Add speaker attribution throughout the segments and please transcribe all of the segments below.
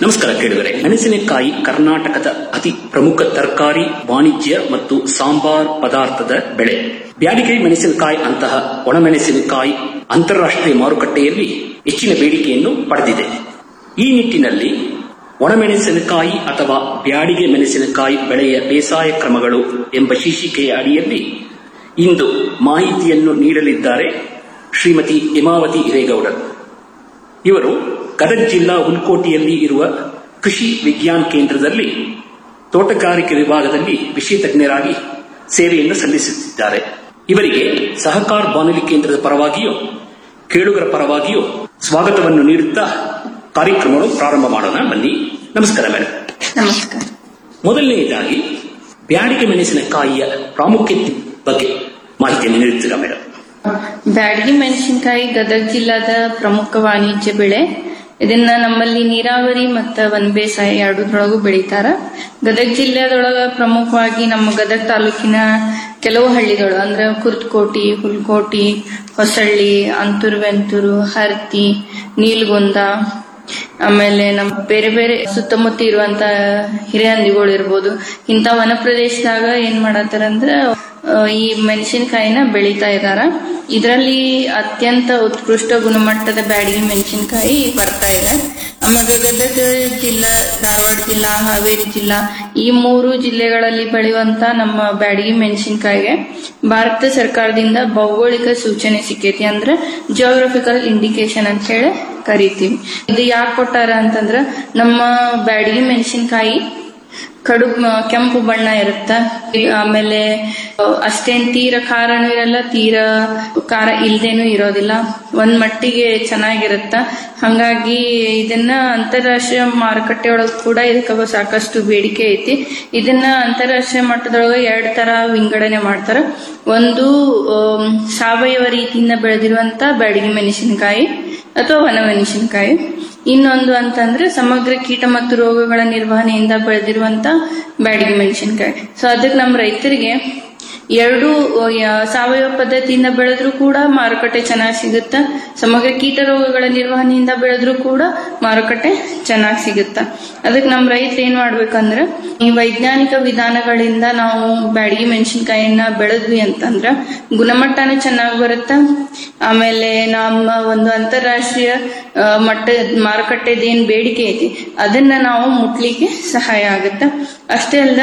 Speaker 1: ನಮಸ್ಕಾರ ಕೇಳಿದರೆ ಮೆಣಸಿನಕಾಯಿ ಕರ್ನಾಟಕದ ಅತಿ ಪ್ರಮುಖ ತರಕಾರಿ ವಾಣಿಜ್ಯ ಮತ್ತು ಸಾಂಬಾರ್ ಪದಾರ್ಥದ ಬೆಳೆ ಬ್ಯಾಡಿಗೆ ಮೆಣಸಿನಕಾಯಿ ಅಂತಹ ಒಣಮೆಣಸಿನಕಾಯಿ ಅಂತಾರಾಷ್ಟ್ರೀಯ ಮಾರುಕಟ್ಟೆಯಲ್ಲಿ ಹೆಚ್ಚಿನ ಬೇಡಿಕೆಯನ್ನು ಪಡೆದಿದೆ ಈ ನಿಟ್ಟಿನಲ್ಲಿ ಒಣಮೆಣಸಿನಕಾಯಿ ಅಥವಾ ಬ್ಯಾಡಿಗೆ ಮೆಣಸಿನಕಾಯಿ ಬೆಳೆಯ ಬೇಸಾಯ ಕ್ರಮಗಳು ಎಂಬ ಶೀರ್ಷಿಕೆಯ ಅಡಿಯಲ್ಲಿ ಇಂದು ಮಾಹಿತಿಯನ್ನು ನೀಡಲಿದ್ದಾರೆ ಶ್ರೀಮತಿ ಹೇಮಾವತಿ ಹಿರೇಗೌಡರ್ ಇವರು ಗದಗ ಜಿಲ್ಲಾ ಹುಲ್ಕೋಟೆಯಲ್ಲಿ ಇರುವ ಕೃಷಿ ವಿಜ್ಞಾನ ಕೇಂದ್ರದಲ್ಲಿ ತೋಟಗಾರಿಕೆ ವಿಭಾಗದಲ್ಲಿ ವಿಷಯ ತಜ್ಞರಾಗಿ ಸೇವೆಯನ್ನು ಸಲ್ಲಿಸುತ್ತಿದ್ದಾರೆ ಇವರಿಗೆ ಸಹಕಾರ ಬಾನುಲಿ ಕೇಂದ್ರದ ಪರವಾಗಿಯೂ ಕೇಳುಗರ ಪರವಾಗಿಯೂ ಸ್ವಾಗತವನ್ನು ನೀಡುತ್ತಾ ಕಾರ್ಯಕ್ರಮವನ್ನು ಪ್ರಾರಂಭ ಮಾಡೋಣ ಬನ್ನಿ ನಮಸ್ಕಾರ ಮೇಡಮ್
Speaker 2: ನಮಸ್ಕಾರ
Speaker 1: ಮೊದಲನೆಯದಾಗಿ ಬ್ಯಾಡಿಗೆ ಮೆಣಸಿನಕಾಯಿಯ ಪ್ರಾಮುಖ್ಯತೆ ಬಗ್ಗೆ ಮಾಹಿತಿಯನ್ನು ನೀಡುತ್ತೀರಾ ಮೇಡಮ್
Speaker 2: ಬ್ಯಾಡಗಿ ಮೆಣಸಿನಕಾಯಿ ಗದಗ ಜಿಲ್ಲಾದ ಪ್ರಮುಖ ವಾಣಿಜ್ಯ ಬೆಳೆ ಇದನ್ನ ನಮ್ಮಲ್ಲಿ ನೀರಾವರಿ ಮತ್ತು ವನ ಬೇಸಾಯ ಎರಡರೊಳಗೂ ಬೆಳಿತಾರ ಗದಗ ಜಿಲ್ಲೆದೊಳಗ ಪ್ರಮುಖವಾಗಿ ನಮ್ಮ ಗದಗ ತಾಲೂಕಿನ ಕೆಲವು ಹಳ್ಳಿಗಳು ಅಂದ್ರೆ ಕುರ್ತಕೋಟಿ ಹುಲ್ಕೋಟಿ ಹೊಸಳ್ಳಿ ಅಂತೂರು ವೆಂತೂರು ಹರ್ತಿ ನೀಲ್ಗುಂದ ಆಮೇಲೆ ನಮ್ಮ ಬೇರೆ ಬೇರೆ ಸುತ್ತಮುತ್ತ ಇರುವಂತ ಹಿರೇಹಂದಿಗಳು ಇರ್ಬೋದು ಇಂಥ ವನ ಪ್ರದೇಶದಾಗ ಏನ್ ಮಾಡತ್ತಾರ ಅಂದ್ರ ಆ, ಈ ಮೆಣಸಿನಕಾಯಿನ ಬೆಳೀತಾ ಇದಾರ ಇದರಲ್ಲಿ ಅತ್ಯಂತ ಉತ್ಕೃಷ್ಟ ಗುಣಮಟ್ಟದ ಬ್ಯಾಡಗಿ ಮೆಣಸಿನಕಾಯಿ ಬರ್ತಾ ಇದೆ ಆಮೇಲೆ ಗದಗ ಜಿಲ್ಲಾ ಧಾರವಾಡ ಜಿಲ್ಲಾ ಹಾವೇರಿ ಜಿಲ್ಲಾ ಈ ಮೂರು ಜಿಲ್ಲೆಗಳಲ್ಲಿ ಬೆಳೆಯುವಂತ ನಮ್ಮ ಬ್ಯಾಡಗಿ ಮೆಣಸಿನಕಾಯಿಗೆ ಭಾರತ ಸರ್ಕಾರದಿಂದ ಭೌಗೋಳಿಕ ಸೂಚನೆ ಸಿಕ್ಕೈತಿ ಅಂದ್ರೆ ಜಿಯೋಗ್ರಫಿಕಲ್ ಇಂಡಿಕೇಶನ್ ಅಂತ ಹೇಳಿ ಕರಿತೀವಿ ಇದು ಯಾಕೆ ಕೊಟ್ಟಾರ ಅಂತಂದ್ರ ನಮ್ಮ ಬ್ಯಾಡಗಿ ಮೆಣಸಿನಕಾಯಿ ಕಡು ಮ- ಕೆಂಪು ಬಣ್ಣ ಇರುತ್ತ ಆಮೇಲೆ ಅ, ಅಷ್ಟೇನ್ ತೀರ ಖಾರನೂ ಇರಲ್ಲ ತೀರ ಖಾರ ಇಲ್ದೇನೂ ಇರೋದಿಲ್ಲ ಒಂದ್ ಮಟ್ಟಿಗೆ ಚೆನ್ನಾಗಿರುತ್ತ ಹಂಗಾಗಿ ಇದನ್ನ ಅಂತಾರಾಷ್ಟ್ರೀಯ ಮಾರುಕಟ್ಟೆ ಒಳಗ್ ಕೂಡ ಇದಕ್ಕೆ ಸಾಕಷ್ಟು ಬೇಡಿಕೆ ಐತಿ ಇದನ್ನ ಅಂತಾರಾಷ್ಟ್ರೀಯ ಮಟ್ಟದೊಳಗ ಎರಡ್ ತರ ವಿಂಗಡಣೆ ಮಾಡ್ತಾರ ಒಂದು ಆಮ್, ಸಾವಯವ ರೀತಿಯಿಂದ ಬೆಳೆದಿರುವಂತ ಬ್ಯಾಡಗಿ ಮೆಣಸಿನಕಾಯಿ ಅಥವಾ ವನ ಮೆಣಸಿನಕಾಯಿ ಇನ್ನೊಂದು ಅಂತಂದ್ರೆ ಸಮಗ್ರ ಕೀಟ ಮತ್ತು ರೋಗಗಳ ನಿರ್ವಹಣೆಯಿಂದ ಬೆಳೆದಿರುವಂತ ಬ್ಯಾಡಗಿ ಮೆಣಸಿನಕಾಯಿ ಸೊ ಅದಕ್ಕೆ ನಮ್ಮ ರೈತರಿಗೆ ಎರಡು ಆ, ಯಾ- ಸಾವಯವ ಪದ್ಧತಿಯಿಂದ ಬೆಳೆದ್ರೂ ಕೂಡ ಮಾರುಕಟ್ಟೆ ಚೆನ್ನಾಗಿ ಸಿಗುತ್ತ ಸಮಗ್ರ ಕೀಟ ರೋಗಗಳ ನಿರ್ವಹಣೆಯಿಂದ ಬೆಳೆದ್ರೂ ಕೂಡ ಮಾರುಕಟ್ಟೆ ಚೆನ್ನಾಗಿ ಸಿಗುತ್ತ ಅದಕ್ಕೆ ನಮ್ಮ ರೈತರು ಏನ್ ಮಾಡ್ಬೇಕಂದ್ರೆ ಈ ವೈಜ್ಞಾನಿಕ ವಿಧಾನಗಳಿಂದ ನಾವು ಬ್ಯಾಡಗಿ ಮೆಣಸಿನಕಾಯಿನ ಬೆಳೆದ್ವಿ ಅಂತಂದ್ರ ಗುಣಮಟ್ಟನೂ ಚೆನ್ನಾಗಿ ಬರುತ್ತ ಆಮೇಲೆ ನಮ್ಮ ಒಂದು ಅಂತಾರಾಷ್ಟ್ರೀಯ ಆ, ಮಟ್ಟ ಮಾರುಕಟ್ಟೆದ ಏನ್ ಬೇಡಿಕೆ ಐತಿ ಅದನ್ನ ನಾವು ಮುಟ್ಲಿಕ್ಕೆ ಸಹಾಯ ಆಗುತ್ತೆ ಅಷ್ಟೇ ಅಲ್ಲ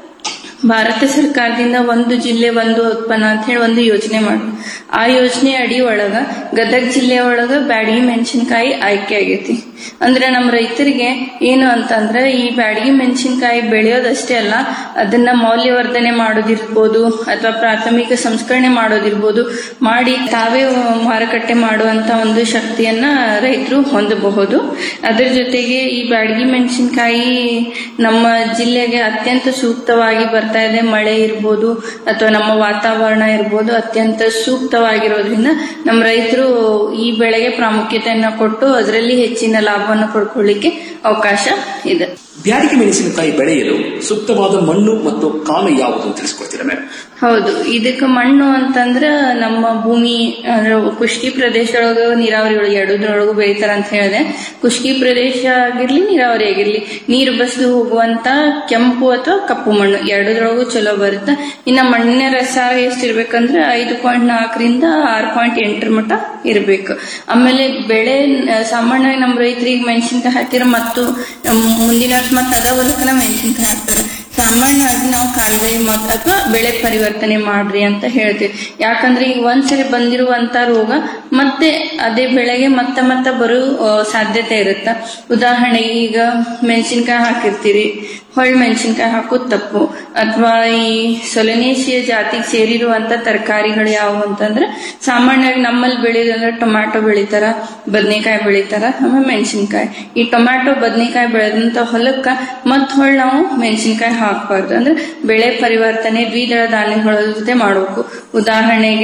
Speaker 2: ಭಾರತ ಸರ್ಕಾರದಿಂದ ಒಂದು ಜಿಲ್ಲೆ ಒಂದು ಉತ್ಪನ್ನ ಅಂತ ಹೇಳಿ ಒಂದು ಯೋಜನೆ ಮಾಡಿ ಆ ಯೋಜನೆ ಅಡಿ ಒಳಗ ಗದಗ ಜಿಲ್ಲೆ ಒಳಗ ಬ್ಯಾಡಗಿ ಮೆಣಸಿನಕಾಯಿ ಆಯ್ಕೆ ಆಗೈತಿ ಅಂದ್ರೆ ನಮ್ಮ ರೈತರಿಗೆ ಏನು ಅಂತಂದ್ರೆ ಈ ಬ್ಯಾಡಗಿ ಮೆಣಸಿನಕಾಯಿ ಬೆಳೆಯೋದಷ್ಟೇ ಅಲ್ಲ ಅದನ್ನ ಮೌಲ್ಯವರ್ಧನೆ ಮಾಡೋದಿರ್ಬೋದು ಅಥವಾ ಪ್ರಾಥಮಿಕ ಸಂಸ್ಕರಣೆ ಮಾಡೋದಿರ್ಬೋದು ಮಾಡಿ ತಾವೇ ಮಾರುಕಟ್ಟೆ ಮಾಡುವಂತ ಒಂದು ಶಕ್ತಿಯನ್ನ ರೈತರು ಹೊಂದಬಹುದು ಅದರ ಜೊತೆಗೆ ಈ ಬ್ಯಾಡಗಿ ಮೆಣಸಿನಕಾಯಿ ನಮ್ಮ ಜಿಲ್ಲೆಗೆ ಅತ್ಯಂತ ಸೂಕ್ತವಾಗಿ ಬರ್ತಾ ಇದೆ ಮಳೆ ಇರ್ಬೋದು ಅಥವಾ ನಮ್ಮ ವಾತಾವರಣ ಇರ್ಬೋದು ಅತ್ಯಂತ ಸೂಕ್ತವಾಗಿರೋದ್ರಿಂದ ನಮ್ಮ ರೈತರು ಈ ಬೆಳೆಗೆ ಪ್ರಾಮುಖ್ಯತೆಯನ್ನ ಕೊಟ್ಟು ಅದರಲ್ಲಿ ಹೆಚ್ಚಿನ ಲಾಭವನ್ನು ಪಡ್ಕೊಳ್ಳಿಕ್ಕೆ ಅವಕಾಶ ಇದೆ
Speaker 1: ಬ್ಯಾಡಿಗೆ ಮೆಣಸಿನಕಾಯಿ ಬೆಳೆಯಲು ಸೂಕ್ತವಾದ ಮಣ್ಣು ಮತ್ತು ಕಾಲ ಯಾವುದು ಅಂತ ತಿಳಿಸ್ಕೊಡ್ತೀರಾ ಮೇಡಮ್
Speaker 2: ಹೌದು ಇದಕ್ಕೆ ಮಣ್ಣು ಅಂತಂದ್ರ ನಮ್ಮ ಭೂಮಿ ಅಂದ್ರೆ ಖುಷ್ಕಿ ಪ್ರದೇಶದೊಳಗ ನೀರಾವರಿ ಒಳಗೆ ಎರಡದ್ರೊಳಗು ಬೆಳಿತಾರ ಅಂತ ಹೇಳಿದೆ ಖುಷ್ಕಿ ಪ್ರದೇಶ ಆಗಿರ್ಲಿ ನೀರಾವರಿ ಆಗಿರ್ಲಿ ನೀರು ಬಸ್ದು ಹೋಗುವಂತ ಕೆಂಪು ಅಥವಾ ಕಪ್ಪು ಮಣ್ಣು ಎರಡದ್ರೊಳಗು ಚಲೋ ಬರುತ್ತೆ ಇನ್ನ ಮಣ್ಣಿನ ರಸಾರ ಎಷ್ಟಿರ್ಬೇಕಂದ್ರೆ ಐದು ಪಾಯಿಂಟ್ ನಾಲ್ಕರಿಂದ ಆರು ಪಾಯಿಂಟ್ ಎಂಟರ ಮಟ್ಟ ಇರಬೇಕು ಆಮೇಲೆ ಬೆಳೆ ಆ, ಸಾಮಾನ್ಯವಾಗಿ ನಮ್ಮ ರೈತರಿಗೆ ಮೆಣಸಿನಕಾಯಿ ಹಾಕಿರ ಮತ್ತು ಆ, ಮುಂದಿನ ವರ್ಷ ಮತ್ತೆ ಅದ ಹೊಲಕ್ಕನ ಮೆಣಸಿನಕಾಯಿ ಹಾಕ್ತಾರೆ ಸಾಮಾನ್ಯವಾಗಿ ನಾವು ಕಾಲುವೆ ಮತ್ ಅಥವಾ ಬೆಳೆ ಪರಿವರ್ತನೆ ಮಾಡ್ರಿ ಅಂತ ಹೇಳ್ತೀವಿ ಯಾಕಂದ್ರೆ ಈಗ ಒಂದ್ಸರಿ ಬಂದಿರುವಂತ ರೋಗ ಮತ್ತೆ ಅದೇ ಬೆಳೆಗೆ ಮತ್ತೆ ಮತ್ತೆ ಬರೋ ಆ, ಸಾಧ್ಯತೆ ಇರುತ್ತೆ ಉದಾಹರಣೆಗೆ ಈಗ ಮೆಣಸಿನಕಾಯಿ ಹಾಕಿರ್ತೀರಿ ಹೊಳ್ ಮೆಣಸಿನಕಾಯಿ ಹಾಕೋದು ತಪ್ಪು ಅಥವಾ ಈ ಸೊಲನೇಶಿಯ ಜಾತಿಗೆ ಸೇರಿರುವಂತ ತರಕಾರಿಗಳು ಯಾವುವು ಅಂತಂದ್ರೆ ಸಾಮಾನ್ಯವಾಗಿ ನಮ್ಮಲ್ಲಿ ಬೆಳೆಯೋದಂದ್ರೆ ಟೊಮ್ಯಾಟೊ ಬೆಳಿತಾರ ಬದನೆಕಾಯಿ ಬೆಳಿತಾರ ಆಮೇಲೆ ಮೆಣಸಿನಕಾಯಿ ಈ ಟೊಮ್ಯಾಟೊ ಬದನೆಕಾಯಿ ಬೆಳೆದಂತ ಹೊಲಕ್ಕ ಮತ್ ಹೊಳ್ ನಾವು ಮೆಣಸಿನಕಾಯಿ ಹಾಕಬಾರ್ದು ಅಂದ್ರೆ ಬೆಳೆ ಪರಿವರ್ತನೆ ದ್ವಿದಳ ಧಾನ್ಯಗಳ ಜೊತೆ ಮಾಡಬೇಕು ಉದಾಹರಣೆಗೆ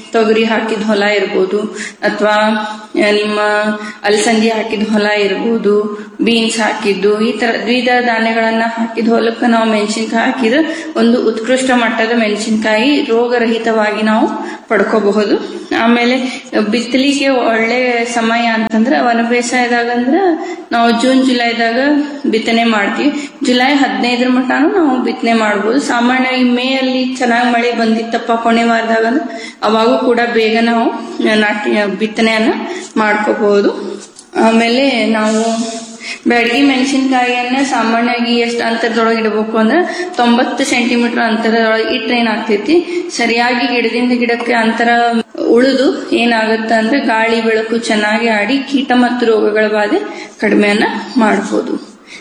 Speaker 2: ತೊಗರಿ ಹಾಕಿದ ಹೊಲ ಇರ್ಬೋದು ಅಥವಾ ನಿಮ್ಮ ಅಲಸಂದಿ ಹಾಕಿದ ಹೊಲ ಇರ್ಬೋದು ಬೀನ್ಸ್ ಹಾಕಿದ್ದು ಈ ತರ ದ್ವಿಧ ಧಾನ್ಯಗಳನ್ನ ಹಾಕಿದ ಹೊಲಕ್ಕೆ ನಾವು ಮೆಣಸಿನ್ಕಾಯಿ ಹಾಕಿದ್ರೆ ಒಂದು ಉತ್ಕೃಷ್ಟ ಮಟ್ಟದ ಮೆಣಸಿನಕಾಯಿ ರೋಗರಹಿತವಾಗಿ ನಾವು ಪಡ್ಕೋಬಹುದು ಆಮೇಲೆ ಬಿತ್ತಲಿಕ್ಕೆ ಒಳ್ಳೆ ಸಮಯ ಅಂತಂದ್ರೆ ವನ ಬೇಸಾಯದಾಗ ಅಂದ್ರೆ ನಾವು ಜೂನ್ ಜುಲೈದಾಗ ಬಿತ್ತನೆ ಮಾಡ್ತೀವಿ ಜುಲೈ ಹದಿನೈದರ ಮಟನು ನಾವು ಬಿತ್ತನೆ ಮಾಡ್ಬೋದು ಸಾಮಾನ್ಯವಾಗಿ ಮೇ ಅಲ್ಲಿ ಚೆನ್ನಾಗಿ ಮಳೆ ಬಂದಿತ್ತಪ್ಪ ಕೊನೆ ವಾರದಾಗ ಅಂದ್ರೆ ಅವಾಗೂ ಕೂಡ ಬೇಗ ನಾವು ನಾಟಿ ಬಿತ್ತನೆಯನ್ನ ಮಾಡ್ಕೋಬಹುದು ಆಮೇಲೆ ನಾವು ಬ್ಯಾಡಗಿ ಮೆಣಸಿನಕಾಯಿಯನ್ನ ಸಾಮಾನ್ಯವಾಗಿ ಎಷ್ಟು ಅಂತರದೊಳಗೆ ಇಡಬೇಕು ಅಂದ್ರೆ ತೊಂಬತ್ತು ಸೆಂಟಿಮೀಟರ್ ಅಂತರದೊಳಗೆ ಇಟ್ರೆ ಏನಾಗ್ತೈತಿ ಸರಿಯಾಗಿ ಗಿಡದಿಂದ ಗಿಡಕ್ಕೆ ಅಂತರ ಉಳಿದು ಏನಾಗುತ್ತೆ ಅಂದ್ರೆ ಗಾಳಿ ಬೆಳಕು ಚೆನ್ನಾಗಿ ಆಡಿ ಕೀಟ ಮತ್ತು ರೋಗಗಳ ಬಾಧೆ ಕಡಿಮೆಯನ್ನ ಮಾಡಬಹುದು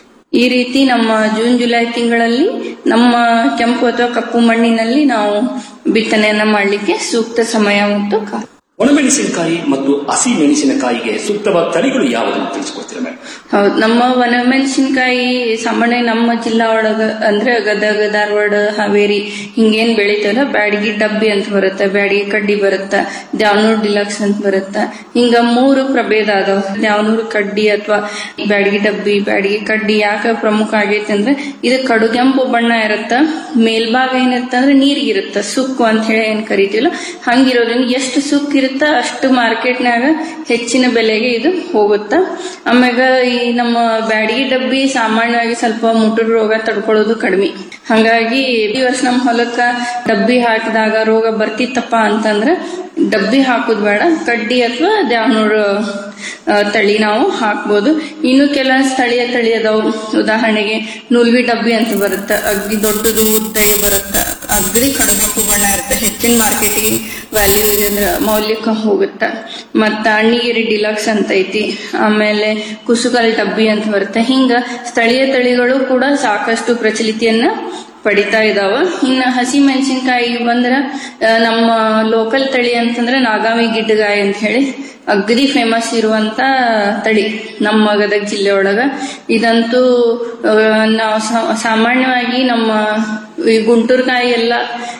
Speaker 2: ಈ ರೀತಿ ನಮ್ಮ ಜೂನ್ ಜುಲೈ ತಿಂಗಳಲ್ಲಿ ನಮ್ಮ ಕೆಂಪು ಅಥವಾ ಕಪ್ಪು ಮಣ್ಣಿನಲ್ಲಿ ನಾವು ಬಿತ್ತನೆಯನ್ನ ಮಾಡಲಿಕ್ಕೆ ಸೂಕ್ತ ಸಮಯ ಮತ್ತು ಕಾಲ
Speaker 1: ಒಣಮೆಣಸಿನಕಾಯಿ ಮತ್ತು ಹಸಿ ಮೆಣಸಿನಕಾಯಿಗೆ ಸೂಕ್ತವಾದ ತಳಿಗಳು ಯಾವುದು ತಿಳಿಸ್ಕೊಡ್ತೀರಾ ಮೇಡಮ್
Speaker 2: ಹೌದು ನಮ್ಮ ವನಮೆಣಸಿನಕಾಯಿ ಸಾಮಾನ್ಯ ನಮ್ಮ ಜಿಲ್ಲಾ ಒಳಗ ಅಂದ್ರೆ ಗದಗ ಧಾರವಾಡ ಹಾವೇರಿ ಹಿಂಗೇನ್ ಬೆಳಿತೇವಲ್ಲ ಬ್ಯಾಡಗಿ ಡಬ್ಬಿ ಅಂತ ಬರುತ್ತೆ ಬ್ಯಾಡಗಿ ಕಡ್ಡಿ ಬರುತ್ತ ದ್ಯಾವನೂರ್ ಡಿಲಕ್ಸ್ ಅಂತ ಬರುತ್ತ ಹಿಂಗ ಮೂರು ಪ್ರಭೇದ ಅದಾವ ದ್ಯಾವನೂರ್ ಕಡ್ಡಿ ಅಥವಾ ಬ್ಯಾಡಗಿ ಡಬ್ಬಿ ಬ್ಯಾಡಗಿ ಕಡ್ಡಿ ಯಾಕೆ ಪ್ರಮುಖ ಆಗೈತೆ ಅಂದ್ರೆ ಇದು ಕಡುಗೆಂಪು ಬಣ್ಣ ಇರುತ್ತ ಮೇಲ್ಭಾಗ ಏನಿರುತ್ತ ಅಂದ್ರೆ ನೀರಿಗಿರುತ್ತ ಸುಕ್ಕು ಅಂತ ಹೇಳಿ ಏನ್ ಕರಿತೀವಲ್ಲ ಹಂಗಿರೋದ್ರಿಂದ ಎಷ್ಟು ಸುಕ್ಕು ಇರುತ್ತ ಅಷ್ಟು ಮಾರ್ಕೆಟ್ನಾಗ ಹೆಚ್ಚಿನ ಬೆಲೆಗೆ ಇದು ಹೋಗುತ್ತ ಆಮ್ಯಾಗ ಈ ನಮ್ಮ ಬ್ಯಾಡಗಿ ಡಬ್ಬಿ ಸಾಮಾನ್ಯವಾಗಿ ಸ್ವಲ್ಪ ಮುಟುರು ರೋಗ ತಡ್ಕೊಳ್ಳೋದು ಕಡಿಮೆ ಹಂಗಾಗಿ ಈ ವರ್ಷ ನಮ್ಮ ಹೊಲಕ್ಕ ಡಬ್ಬಿ ಹಾಕಿದಾಗ ರೋಗ ಬರ್ತಿತ್ತಪ್ಪ ಅಂತಂದ್ರ ಡಬ್ಬಿ ಹಾಕುದ್ ಬೇಡ ಕಡ್ಡಿ ಅಥವಾ ದ್ಯಾವನೂರು ಆ, ತಳಿ ನಾವು ಹಾಕ್ಬೋದು ಇನ್ನು ಕೆಲವೊಂದು ಸ್ಥಳೀಯ ತಳಿ ಅದಾವು ಉದಾಹರಣೆಗೆ ನೂಲ್ವಿ ಡಬ್ಬಿ ಅಂತ ಬರುತ್ತೆ ಅಗ್ದಿ ದೊಡ್ಡದು ತಳಿ ಬರುತ್ತೆ ಅಗ್ದಿ ಕಡಬೇಕು ಬಣ್ಣ ಇರುತ್ತೆ ಹೆಚ್ಚಿನ ಮಾರ್ಕೆಟಿಗೆ ವ್ಯಾಲ್ಯೂ ಇದೆ ಅಂದ್ರೆ ಮೌಲ್ಯಕ್ಕೆ ಹೋಗುತ್ತೆ ಮತ್ತ ಅಣ್ಣಿಗೇರಿ ಡಿಲಕ್ಸ್ ಅಂತ ಐತಿ ಆಮೇಲೆ ಕುಸುಕಲ್ ಡಬ್ಬಿ ಅಂತ ಬರುತ್ತೆ ಹಿಂಗ ಸ್ಥಳೀಯ ತಳಿಗಳು ಕೂಡ ಸಾಕಷ್ಟು ಪ್ರಚಲಿತಿಯನ್ನ ಪಡಿತಾ ಇದಾವ ಇನ್ನ ಹಸಿ ಮೆಣಸಿನಕಾಯಿ ಬಂದ್ರ ಆ, ನಮ್ಮ ಲೋಕಲ್ ತಳಿ ಅಂತಂದ್ರೆ ನಾಗಾವಿ ಗಿಡ್ಡಗಾಯಿ ಅಂತ ಹೇಳಿ ಅಗ್ದಿ ಫೇಮಸ್ ಇರುವಂತ ತಳಿ ನಮ್ಮ ಗದಗ ಜಿಲ್ಲೆ ಒಳಗ ಇದಂತೂ ಆ, ನಾವು ಸಾ- ಸಾಮಾನ್ಯವಾಗಿ ನಮ್ಮ ಈ ಗುಂಟೂರ್ಕಾಯಿ ಎಲ್ಲ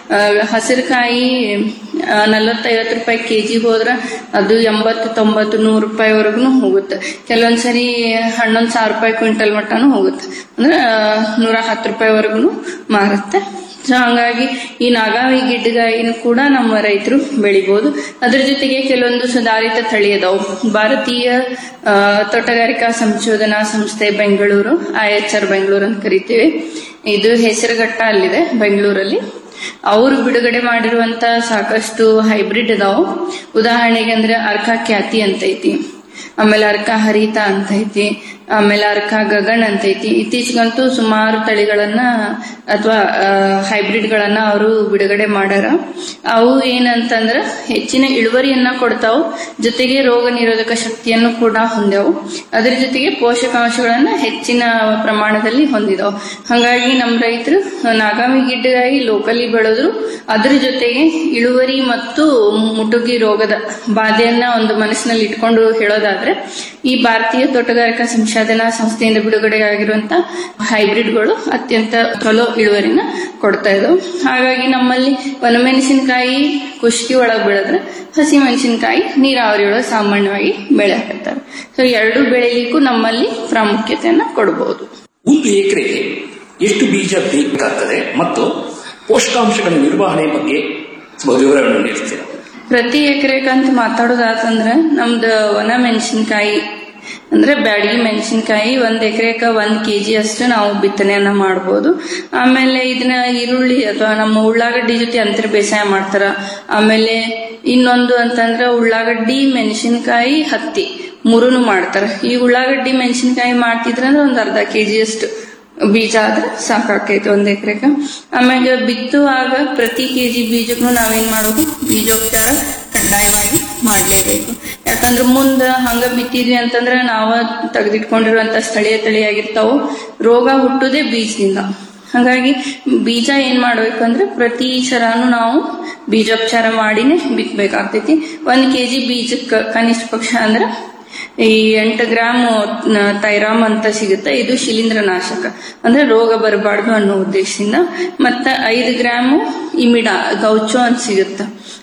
Speaker 2: ಹಸಿರುಕಾಯಿ ನಲವತ್ತೈವತ್ತು ರೂಪಾಯಿ ಕೆಜಿ ಹೋದ್ರ ಅದು ಎಂಬತ್ತು ತೊಂಬತ್ತು ನೂರು ರೂಪಾಯಿವರೆಗೂ ಹೋಗುತ್ತೆ ಕೆಲವೊಂದ್ಸರಿ ಹನ್ನೊಂದು ಸಾವಿರ ರೂಪಾಯಿ ಕ್ವಿಂಟಲ್ ಮಟ್ಟನೂ ಹೋಗುತ್ತೆ ಅಂದ್ರೆ ಆ, ನೂರ ಹತ್ತು ರೂಪಾಯಿವರೆಗೂ ಮಾರುತ್ತೆ ಸೊ ಹಂಗಾಗಿ ಈ ನಾಗಾವಿ ಗಿಡ್ಡಗಾಯಿನ ಕೂಡ ನಮ್ಮ ರೈತರು ಬೆಳಿಬಹುದು ಅದ್ರ ಜೊತೆಗೆ ಕೆಲವೊಂದು ಸುಧಾರಿತ ತಳಿ ಅದಾವು ಭಾರತೀಯ ಆ, ತೋಟಗಾರಿಕಾ ಸಂಶೋಧನಾ ಸಂಸ್ಥೆ Bengaluru I H R Bengaluru ಅಂತ ಕರಿತೀವಿ ಇದು ಹೆಸರುಘಟ್ಟ ಅಲ್ಲಿದೆ ಬೆಂಗಳೂರಲ್ಲಿ ಅವರು ಬಿಡುಗಡೆ ಮಾಡಿರುವಂತ ಸಾಕಷ್ಟು ಹೈಬ್ರಿಡ್ ಅದಾವು ಉದಾಹರಣೆಗೆ ಅಂದ್ರೆ ಅರ್ಕ ಖ್ಯಾತಿ ಅಂತ ಐತಿ ಆಮೇಲೆ ಅರ್ಕ ಹರಿತ ಅಂತ ಐತಿ ಆಮೇಲೆ ಅರ್ಕ ಗಗನ್ ಅಂತ ಐತಿ ಇತ್ತೀಚೆಗಂತೂ ಸುಮಾರು ತಳಿಗಳನ್ನ ಅಥವಾ ಹೈಬ್ರಿಡ್ ಗಳನ್ನ ಅವರು ಬಿಡುಗಡೆ ಮಾಡ್ಯಾರ ಅವು ಏನಂತಂದ್ರ ಹೆಚ್ಚಿನ ಇಳುವರಿಯನ್ನ ಕೊಡ್ತಾವು ಜೊತೆಗೆ ರೋಗ ನಿರೋಧಕ ಶಕ್ತಿಯನ್ನು ಕೂಡ ಹೊಂದ್ಯಾವು ಅದ್ರ ಜೊತೆಗೆ ಪೋಷಕಾಂಶಗಳನ್ನ ಹೆಚ್ಚಿನ ಪ್ರಮಾಣದಲ್ಲಿ ಹೊಂದಿದಾವು ಹಾಗಾಗಿ ನಮ್ಮ ರೈತರು ನಾಗಾವಿ ಗಿಡ್ಡಗಾಗಿ ಲೋಕಲಿ ಬೆಳೆದ್ರು ಅದ್ರ ಜೊತೆಗೆ ಇಳುವರಿ ಮತ್ತು ಮುಟುಗಿ ರೋಗದ ಬಾಧೆಯನ್ನ ಒಂದು ಮನಸ್ಸಿನಲ್ಲಿ ಇಟ್ಕೊಂಡು ಹೇಳೋದಾದ್ರೆ ಈ ಭಾರತೀಯ ತೋಟಗಾರಿಕಾ ಸಂಶೋಧನಾ ಸಂಸ್ಥೆಯಿಂದ ಬಿಡುಗಡೆಯಾಗಿರುವಂತ ಹೈಬ್ರಿಡ್ಗಳು ಅತ್ಯಂತ ಚಲೋ ಇಳುವರಿನ ಕೊಡ್ತಾ ಇದಾವೆ ಹಾಗಾಗಿ ನಮ್ಮಲ್ಲಿ ಒಣಮೆಣಸಿನಕಾಯಿ ಕುಷ್ಕಿ ಒಳಗೆ ಬೆಳೆದ್ರೆ ಹಸಿ ಮೆಣಸಿನಕಾಯಿ ನೀರಾವರಿ ಒಳಗೆ ಸಾಮಾನ್ಯವಾಗಿ ಬೆಳೆ ಹಾಕುತ್ತಾರೆ ಸೊ ಎರಡು ಬೆಳೆಯಲಿಕ್ಕೂ ನಮ್ಮಲ್ಲಿ ಪ್ರಾಮುಖ್ಯತೆಯನ್ನ ಕೊಡಬಹುದು
Speaker 1: ಒಂದು ಎಕರೆಗೆ ಎಷ್ಟು ಬೀಜ ಬೇಕಾಗ್ತದೆ ಮತ್ತು ಪೋಷಕಾಂಶಗಳ ನಿರ್ವಹಣೆ ಬಗ್ಗೆ ಸ್ವಲ್ಪ ವಿವರಗಳನ್ನು ನೀಡ್ತೀರಾ
Speaker 2: ಪ್ರತಿ ಎಕರೆಗಂತ ಮಾತಾಡೋದಾತಂದ್ರ ನಮ್ದು ಒಣ ಮೆಣಸಿನಕಾಯಿ ಅಂದ್ರೆ ಬ್ಯಾಡಗಿ ಮೆಣಸಿನಕಾಯಿ ಒಂದ್ ಎಕರೆಕ ಒಂದ್ ಕೆಜಿ ಅಷ್ಟು ನಾವು ಬಿತ್ತನೆಯನ್ನ ಮಾಡ್ಬೋದು ಆಮೇಲೆ ಇದನ್ನ ಈರುಳ್ಳಿ ಅಥವಾ ನಮ್ಮ ಉಳ್ಳಾಗಡ್ಡಿ ಜೊತೆ ಅಂತರ ಬೇಸಾಯ ಮಾಡ್ತಾರ ಆಮೇಲೆ ಇನ್ನೊಂದು ಅಂತಂದ್ರೆ ಉಳ್ಳಾಗಡ್ಡಿ ಮೆಣಸಿನಕಾಯಿ ಹತ್ತಿ ಮೂರುನು ಮಾಡ್ತಾರ ಈ ಉಳ್ಳಾಗಡ್ಡಿ ಮೆಣಸಿನಕಾಯಿ ಮಾಡ್ತಿದ್ರಂದ್ರೆ ಒಂದ್ ಅರ್ಧ ಕೆಜಿ ಅಷ್ಟು ಬೀಜ ಆದ್ರೆ ಸಾಕಾಕೈತಿ ಒಂದ್ ಎಕರೆಕ ಆಮ್ಯಾಗ ಬಿತ್ತುವಾಗ ಪ್ರತಿ ಕೆಜಿ ಬೀಜಕ್ಕೂ ನಾವೇನ್ ಮಾಡೋದು ಬೀಜೋಪಚಾರ ಕಡ್ಡಾಯವಾಗಿ ಮಾಡ್ಲೇಬೇಕು ಯಾಕಂದ್ರೆ ಮುಂದ ಹಂಗ ಬಿತ್ತಿದ್ವಿ ಅಂತಂದ್ರೆ ನಾವ ತೆಗೆದಿಟ್ಕೊಂಡಿರುವಂತ ಸ್ಥಳೀಯ ತಳಿಯಾಗಿರ್ತಾವು ರೋಗ ಹುಟ್ಟುದೇ ಬೀಜದಿಂದ ಹಾಗಾಗಿ ಬೀಜ ಏನ್ ಮಾಡ್ಬೇಕಂದ್ರೆ ಪ್ರತಿ ಸರಾನು ನಾವು ಬೀಜೋಪಚಾರ ಮಾಡಿನೇ ಬಿತ್ತಬೇಕಾಗ್ತೈತಿ ಒಂದ್ ಕೆಜಿ ಬೀಜಕ್ಕ ಕನಿಷ್ಠ ಪಕ್ಷ ಅಂದ್ರೆ ಈ ಎಂಟು ಗ್ರಾಮ್ ತೈರಾಮ್ ಅಂತ ಸಿಗುತ್ತೆ ಇದು ಶಿಲೀಂಧ್ರ ನಾಶಕ ಅಂದ್ರೆ ರೋಗ ಬರಬಾರ್ದು ಅನ್ನೋ ಉದ್ದೇಶದಿಂದ ಮತ್ತ ಐದು ಗ್ರಾಮ್ ಇಮಿಡಾ ಗೌಚೋ ಅಂತ ಸಿಗುತ್ತೆ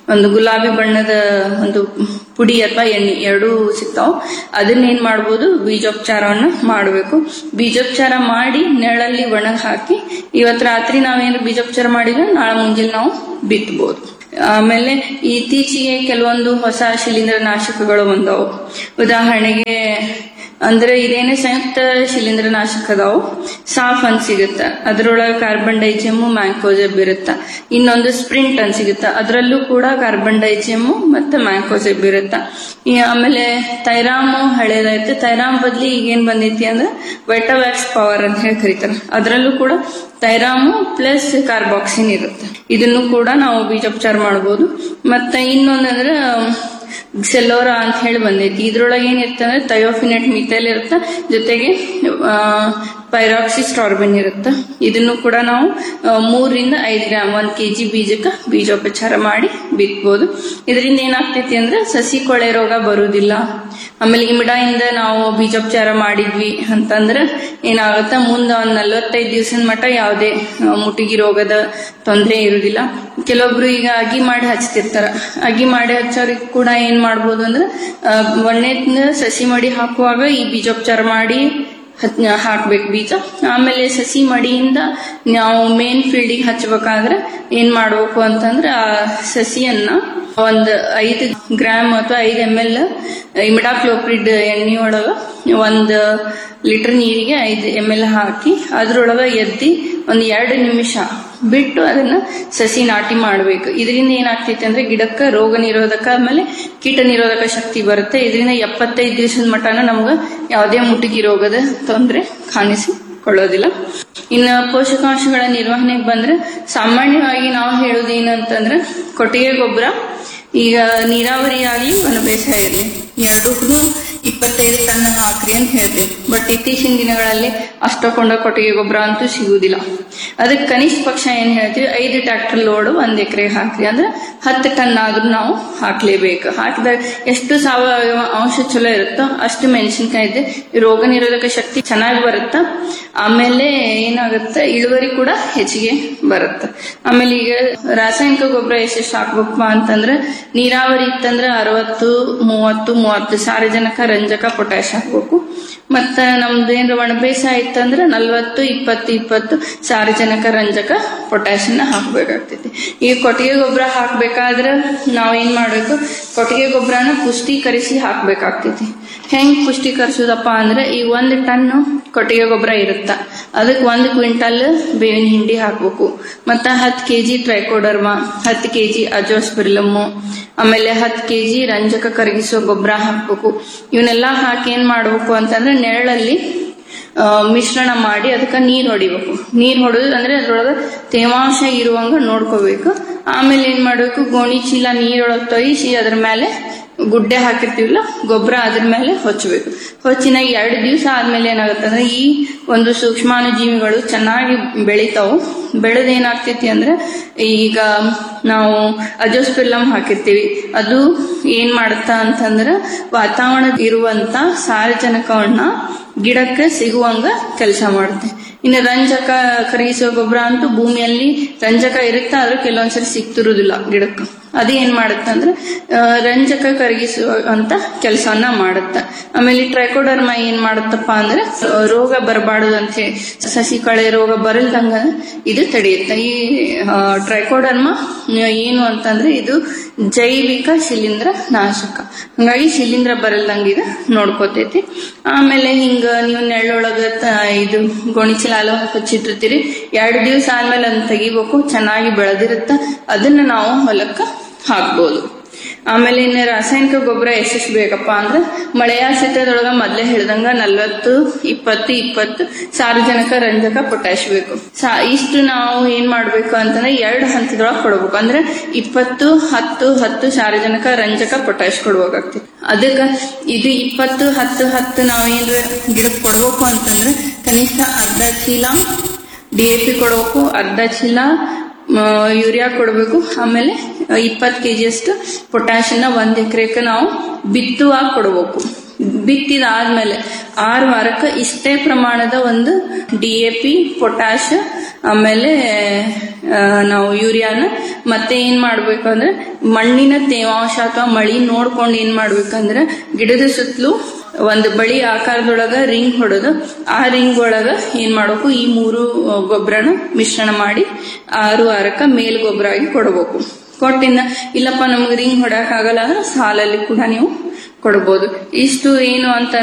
Speaker 2: ಒಂದು ಗುಲಾಬಿ ಬಣ್ಣದ ಒಂದು ಪುಡಿ ಅಥವಾ ಎಣ್ಣೆ ಎರಡೂ ಸಿಗ್ತಾವ ಅದನ್ನ ಏನ್ ಮಾಡ್ಬೋದು ಬೀಜೋಪಚಾರವನ್ನ ಮಾಡಬೇಕು ಬೀಜೋಪಚಾರ ಮಾಡಿ ನೆರಳಲ್ಲಿ ಒಣಗ್ ಹಾಕಿ ಇವತ್ ರಾತ್ರಿ ನಾವೇನು ಬೀಜೋಪಚಾರ ಮಾಡಿದ್ರೆ ನಾಳೆ ಮುಂಜಾನೆ ನಾವು ಬಿತ್ತಬಹುದು ಆಮೇಲೆ ಇತ್ತೀಚೆಗೆ ಕೆಲವೊಂದು ಹೊಸ ಶಿಲೀಂಧ್ರ ನಾಶಕಗಳು ಬಂದವು ಉದಾಹರಣೆಗೆ ಅಂದ್ರೆ ಇದೇನೇ ಸಂಯುಕ್ತ ಶಿಲೀಂಧ್ರ ನಾಶಕ ಅದಾವು ಸಾಫ್ ಅಂತ ಸಿಗುತ್ತ ಅದ್ರೊಳಗೆ ಕಾರ್ಬನ್ ಡೈಜಿಯಮ್ ಮ್ಯಾಂಕೋಜೆಬ್ ಇರುತ್ತ ಇನ್ನೊಂದು ಸ್ಪ್ರಿಂಟ್ ಅಂತ ಸಿಗುತ್ತ ಅದ್ರಲ್ಲೂ ಕೂಡ ಕಾರ್ಬನ್ ಡೈಜಿಯಮ್ ಮತ್ತೆ ಮ್ಯಾಂಕೋಜೆಬ್ ಇರುತ್ತ ಈ ಆಮೇಲೆ ತೈರಾಮು ಹಳೇದೈತೆ ತೈರಾಮ್ ಬದ್ಲಿ ಈಗ ಏನ್ ಬಂದೈತಿ ಅಂದ್ರೆ ವೈಟವ್ಯಾಕ್ಸ್ ಪವರ್ ಅಂತ ಹೇಳಿ ಕರೀತಾರೆ ಅದ್ರಲ್ಲೂ ಕೂಡ ತೈರಾಮು ಪ್ಲಸ್ ಕಾರ್ಬಾಕ್ಸಿನ್ ಇರುತ್ತೆ ಇದನ್ನು ಕೂಡ ನಾವು ಬೀಜೋಪಚಾರ ಮಾಡಬಹುದು ಮತ್ತೆ ಇನ್ನೊಂದಂದ್ರೆ ಸೆಲ್ಲೋರಾ ಅಂತ ಹೇಳಿ ಬಂದೈತಿ ಇದ್ರೊಳಗೆ ಏನಿರುತ್ತೆ ಅಂದ್ರೆ ಥಯೋಫಿನೆಟ್ ಮಿಥೈಲ್ ಇರುತ್ತೆ ಜೊತೆಗೆ ಪೈರಾಕ್ಸಿಸ್ಟಾರ್ಬಿನ್ ಇರುತ್ತೆ ಇದನ್ನು ಕೂಡ ನಾವು ಆ, ಮೂರರಿಂದ ಐದು ಗ್ರಾಮ್ ಒಂದ್ ಕೆಜಿ ಬೀಜಕ್ಕೆ ಬೀಜೋಪಚಾರ ಮಾಡಿ ಬಿತ್ಬೋದು ಇದರಿಂದ ಏನಾಗ್ತೈತಿ ಅಂದ್ರೆ ಸಸಿ ಕೊಳೆ ರೋಗ ಬರುವುದಿಲ್ಲ ಆಮೇಲೆ ಇಮಿಡಾಯಿಂದ ನಾವು ಬೀಜೋಪಚಾರ ಮಾಡಿದ್ವಿ ಅಂತಂದ್ರೆ ಏನಾಗುತ್ತೆ ಮುಂದೆ ಒಂದ್ ನಲ್ವತ್ತೈದು ದಿವಸದ ಮಟ್ಟ ಯಾವುದೇ ಆ, ಮುಟಿಗಿ ರೋಗದ ತೊಂದರೆ ಇರುವುದಿಲ್ಲ ಕೆಲವೊಬ್ರು ಈಗ ಅಗಿ ಮಾಡಿ ಹಚ್ತಿರ್ತಾರ ಅಗಿ ಮಾಡಿ ಹಚ್ಚೋರಿಗೆ ಕೂಡ ಏನ್ ಮಾಡ್ಬೋದು ಅಂದ್ರೆ ಒಣ್ಣೆ ಸಸಿ ಮಡಿ ಹಾಕುವಾಗ ಈ ಬೀಜೋಪಚಾರ ಮಾಡಿ ಹತ್ ಹಾಕ್ಬೇಕು ಬೀಜ ಆಮೇಲೆ ಸಸಿ ಮಡಿಯಿಂದ ನಾವು ಮೇನ್ ಫೀಲ್ಡಿಗೆ ಹಚ್ಬೇಕಾದ್ರೆ ಏನ್ ಮಾಡ್ಬೇಕು ಅಂತಂದ್ರೆ ಆ ಸಸಿಯನ್ನ ಒಂದ್ ಐದು ಗ್ರಾಮ್ ಅಥವಾ ಐದು ಎಮ್ ಎಲ್ ಇಮಿಡಾಕ್ಲೋಪ್ರಿಡ್ ಎಣ್ಣೆ ಒಳಗ ಒಂದ್ ಲೀಟರ್ ನೀರಿಗೆ ಐದು ಎಮ್ ಎಲ್ ಹಾಕಿ ಅದ್ರೊಳಗ ಎದ್ದಿ ಒಂದ್ ಎರಡು ನಿಮಿಷ ಬಿಟ್ಟು ಅದನ್ನ ಸಸಿ ನಾಟಿ ಮಾಡಬೇಕು ಇದರಿಂದ ಏನಾಗ್ತೈತೆ ಅಂದ್ರೆ ಗಿಡಕ್ಕೆ ರೋಗ ನಿರೋಧಕ ಆಮೇಲೆ ಕೀಟ ನಿರೋಧಕ ಶಕ್ತಿ ಬರುತ್ತೆ ಇದರಿಂದ ಎಪ್ಪತ್ತೈದು ದಿವಸದ ಮಟನ ನಮ್ಗ ಯಾವುದೇ ಮುಟುಕಿ ರೋಗದ ತೊಂದರೆ ಕಾಣಿಸಿಕೊಳ್ಳೋದಿಲ್ಲ ಇನ್ನು ಪೋಷಕಾಂಶಗಳ ನಿರ್ವಹಣೆಗೆ ಬಂದ್ರೆ ಸಾಮಾನ್ಯವಾಗಿ ನಾವು ಹೇಳೋದು ಏನಂತಂದ್ರೆ ಕೊಟ್ಟಿಗೆ ಗೊಬ್ಬರ ಈಗ ನೀರಾವರಿ ಆಗ್ಲಿ ವನ ಬೇಸಾಯ ಇರಲಿ ಎರಡಕ್ಕೂ ಇಪ್ಪತ್ತೈದು ಟನ್ ಹಾಕ್ರಿ ಅಂತ ಹೇಳ್ತೀವಿ ಬಟ್ ಇತ್ತೀಚಿನ ದಿನಗಳಲ್ಲಿ ಅಷ್ಟೊಕೊಂಡ ಕೊಟ್ಟಿಗೆ ಗೊಬ್ಬರ ಅಂತೂ ಸಿಗುವುದಿಲ್ಲ ಅದಕ್ಕೆ ಕನಿಷ್ಠ ಪಕ್ಷ ಏನ್ ಹೇಳ್ತೀವಿ ಐದು ಟ್ರಾಕ್ಟರ್ ಲೋಡ್ ಒಂದ್ ಎಕರೆಗೆ ಹಾಕ್ರಿ ಅಂದ್ರೆ ಹತ್ತು ಟನ್ ಆದ್ರೂ ನಾವು ಹಾಕ್ಲೇಬೇಕು ಹಾಕಿದಾಗ ಎಷ್ಟು ಸಾವಯವ ಅಂಶ ಚಲೋ ಇರುತ್ತೋ ಅಷ್ಟು ಮೆಣಸಿನ್ಕಾಯಿ ರೋಗ ನಿರೋಧಕ ಶಕ್ತಿ ಚೆನ್ನಾಗಿ ಬರುತ್ತ ಆಮೇಲೆ ಏನಾಗುತ್ತೆ ಇಳುವರಿ ಕೂಡ ಹೆಚ್ಚಿಗೆ ಬರುತ್ತೆ ಆಮೇಲೆ ಈಗ ರಾಸಾಯನಿಕ ಗೊಬ್ಬರ ಎಷ್ಟೆಷ್ಟು ಹಾಕ್ಬೇಕಪ್ಪ ಅಂತಂದ್ರೆ ನೀರಾವರಿ ಇತ್ತಂದ್ರೆ ಅರವತ್ತು ಮೂವತ್ತು ಮೂವತ್ತು ಸಾರಜನಕ ರಂಜಕ ಪೊಟ್ಯಾಶ್ ಹಾಕ್ಬೇಕು ಮತ್ತ ನಮ್ದು ಏನಾರ ಒಣ ಬೇಸಾಯ ಇತ್ತಂದ್ರೆ ನಲ್ವತ್ತು ಇಪ್ಪತ್ತು ಇಪ್ಪತ್ತು ಸಾರಜನಕ ರಂಜಕ ಪೊಟ್ಯಾಶನ್ನ ಹಾಕ್ಬೇಕಾಗ್ತೈತಿ ಈ ಕೊಟ್ಟಿಗೆ ಗೊಬ್ಬರ ಹಾಕ್ಬೇಕಾದ್ರೆ ನಾವ್ ಏನ್ ಮಾಡ್ಬೇಕು ಕೊಟ್ಟಿಗೆ ಗೊಬ್ಬರನ ಪುಷ್ಟೀಕರಿಸಿ ಹಾಕ್ಬೇಕಾಗ್ತೈತಿ ಹೆಂಗ್ ಪುಷ್ಟೀಕರಿಸೋದಪ್ಪ ಅಂದ್ರೆ ಈ ಒಂದ್ ಟನ್ ಕೊಟ್ಟಿಗೆ ಗೊಬ್ಬರ ಇರುತ್ತ ಅದಕ್ಕೆ ಒಂದು ಕ್ವಿಂಟಲ್ ಬೇವಿನ ಹಿಂಡಿ ಹಾಕ್ಬೇಕು ಮತ್ತ ಹತ್ತು ಕೆಜಿ ಟ್ರೈಕೋಡರ್ಮ ಹತ್ತು ಕೆಜಿ ಅಜೋಸ್ಪಿರ್ಲಮ್ಮು ಆಮೇಲೆ ಹತ್ತು ಕೆಜಿ ರಂಜಕ ಕರಗಿಸೋ ಗೊಬ್ಬರ ಹಾಕ್ಬೇಕು ಇವನ್ನೆಲ್ಲ ಹಾಕಿ ಏನ್ ಮಾಡ್ಬೇಕು ಅಂತಂದ್ರೆ ನೆರಳಲ್ಲಿ ಆ, ಮಿಶ್ರಣ ಮಾಡಿ ಅದಕ್ಕೆ ನೀರ್ ಹೊಡಿಬೇಕು ನೀರ್ ಹೊಡೆದು ಅಂದ್ರೆ ಅದ್ರೊಳಗ ತೇವಾಂಶ ಇರುವಂಗ ನೋಡ್ಕೋಬೇಕು ಆಮೇಲೆ ಏನ್ ಮಾಡ್ಬೇಕು ಗೋಣಿ ಚೀಲ ನೀರೊಳಗೆ ತೊಯಿಸಿ ಅದ್ರ ಮೇಲೆ ಗುಡ್ಡೆ ಹಾಕಿರ್ತೀವಲ್ಲ ಗೊಬ್ಬರ ಅದ್ರ ಮೇಲೆ ಹೊಚ್ಚಬೇಕು ಹೊಚ್ಚಿನ ಎರಡು ದಿವಸ ಆದ್ಮೇಲೆ ಏನಾಗುತ್ತೆ ಅಂದ್ರೆ ಈ ಒಂದು ಸೂಕ್ಷ್ಮಾಣುಜೀವಿಗಳು ಚೆನ್ನಾಗಿ ಬೆಳಿತಾವು ಬೆಳೆದ ಏನಾಗ್ತೈತಿ ಅಂದ್ರೆ ಈಗ ನಾವು ಅಜೋಸ್ಪಿರ್ಲಮ್ ಹಾಕಿರ್ತೀವಿ ಅದು ಏನ್ ಮಾಡುತ್ತಾ ಅಂತಂದ್ರೆ ವಾತಾವರಣ ಇರುವಂತ ಸಾರಜನಕವನ್ನ ಗಿಡಕ್ಕೆ ಸಿಗುವಂಗ ಕೆಲಸ ಮಾಡುತ್ತೆ ಇನ್ನು ರಂಜಕ ಕರಗಿಸುವ ಗೊಬ್ಬರ ಅಂತೂ ಭೂಮಿಯಲ್ಲಿ ರಂಜಕ ಇರುತ್ತೆ ಆದ್ರೂ ಕೆಲವೊಂದ್ಸರಿ ಸಿಕ್ತಿರುವುದಿಲ್ಲ ಗಿಡಕ್ಕೆ ಅದು ಏನ್ ಮಾಡುತ್ತೆ ಅಂದ್ರೆ ಆ, ರಂಜಕ ಕರಗಿಸುವ ಅಂತ ಕೆಲಸವನ್ನ ಮಾಡುತ್ತೆ ಆಮೇಲೆ ಟ್ರೈಕೋಡರ್ಮ ಏನ್ ಮಾಡುತ್ತಪ್ಪ ಅಂದ್ರೆ ಆ, ರೋಗ ಬರಬಾರದು ಅಂತ ಹೇಳಿ ಸಸಿ ಕಳೆ ರೋಗ ಬರಲ್ದಂಗ ಇದು ತಡೆಯುತ್ತೆ ಈ ಆ, ಟ್ರೈಕೋಡರ್ಮ ಆ, ಏನು ಅಂತಂದ್ರೆ ಇದು ಜೈವಿಕ ಶಿಲೀಂಧ್ರ ನಾಶಕ ಹಂಗಾಗಿ ಶಿಲೀಂಧ್ರ ಬರಲ್ದಂಗ ಇದು ನೋಡ್ಕೋತೈತಿ ಆಮೇಲೆ ಹಿಂಗ ನೀವು ನೆಳ್ಳೊಳಗ ತ- ಇದು ಗೋಣಿಚೀಲ ಎಲ್ಲ ಹಚ್ಚಿಟ್ಟಿರ್ತೀರಿ ಎರಡು ದಿವಸ ಆದ್ಮೇಲೆ ಅದನ್ನ ತೆಗಿಬೇಕು ಚೆನ್ನಾಗಿ ಬೆಳೆದಿರುತ್ತ ಅದನ್ನ ನಾವು ಹೊಲಕ್ಕ ಹಾಕ್ಬೋದು ಆಮೇಲೆ ಇನ್ನು ರಾಸಾಯನಿಕ ಗೊಬ್ಬರ ಎಷ್ಟೆಷ್ಟು ಬೇಕಪ್ಪ ಅಂದ್ರೆ ಮಳೆಯಾಶ್ರಿತದೊಳಗ ಮೊದ್ಲೇ ಹೇಳ್ದಂಗ ನಲ್ವತ್ತು ಇಪ್ಪತ್ತು ಇಪ್ಪತ್ತು ಸಾರಜನಕ ರಂಜಕ ಪೊಟ್ಯಾಶ್ ಬೇಕು ಸಾ ಇಷ್ಟು ನಾವು ಏನ್ ಮಾಡ್ಬೇಕು ಅಂತಂದ್ರೆ ಎರಡು ಹಂತದೊಳಗೆ ಕೊಡ್ಬೇಕು ಅಂದ್ರೆ ಇಪ್ಪತ್ತು ಹತ್ತು ಹತ್ತು ಸಾರಜನಕ ರಂಜಕ ಪೊಟ್ಯಾಶ್ ಕೊಡ್ಬೇಕಾಗ್ತದೆ ಅದಕ್ಕ ಇದು ಇಪ್ಪತ್ತು ಹತ್ತು ಹತ್ತು ನಾವು ಏನ್ರ ಗಿಡಕ್ಕೆ ಕೊಡ್ಬೇಕು ಅಂತಂದ್ರೆ ಕನಿಷ್ಠ ಅರ್ಧ ಚೀಲ ಡಿ ಎ ಪಿ ಕೊಡ್ಬೇಕು ಅರ್ಧ ಚೀಲ ಮ, ಯೂರಿಯಾ ಕೊಡಬೇಕು ಆಮೇಲೆ ಇಪ್ಪತ್ತು ಕೆ ಜಿಯಷ್ಟು ಪೊಟ್ಯಾಶನ್ನ ಒಂದ್ ಎಕರೆಗೆ ನಾವು ಬಿತ್ತುವಾಗ ಕೊಡಬೇಕು ಬಿತ್ತಿದಾದ್ಮೇಲೆ ಆರು ವಾರಕ್ಕೆ ಇಷ್ಟೇ ಪ್ರಮಾಣದ ಒಂದು ಡಿ ಎ ಪಿ ಪೊಟ್ಯಾಶ್ ಆಮೇಲೆ ಆ, ನಾವು ಯೂರಿಯಾನ ಮತ್ತೆ ಏನ್ ಮಾಡ್ಬೇಕು ಅಂದ್ರೆ ಮಣ್ಣಿನ ತೇವಾಂಶ ಅಥವಾ ಮಳಿ ನೋಡ್ಕೊಂಡು ಏನ್ ಮಾಡ್ಬೇಕಂದ್ರೆ ಗಿಡದ ಸುತ್ತಲೂ ಒಂದು ಬಳಿ ಆಕಾರದೊಳಗ ರಿಂಗ್ ಹೊಡೆದು ಆ ರಿಂಗ್ ಒಳಗ ಏನ್ ಮಾಡ್ಬೇಕು ಈ ಮೂರು ಗೊಬ್ಬರನ ಮಿಶ್ರಣ ಮಾಡಿ ಆರು ವಾರಕ್ಕ ಮೇಲ್ ಗೊಬ್ಬರ ಆಗಿ ಕೊಡಬೇಕು ಕೊಟ್ಟಿಂದ ಇಲ್ಲಪ್ಪ ನಮ್ಗೆ ರಿಂಗ್ ಹೊಡಕ್ ಆಗಲ್ಲ ಅಂದ್ರೆ ಸಾಲಲ್ಲಿ ಕೂಡ ನೀವು ಕೊಡ್ಬೋದು ಇಷ್ಟು ಏನು ಅಂತ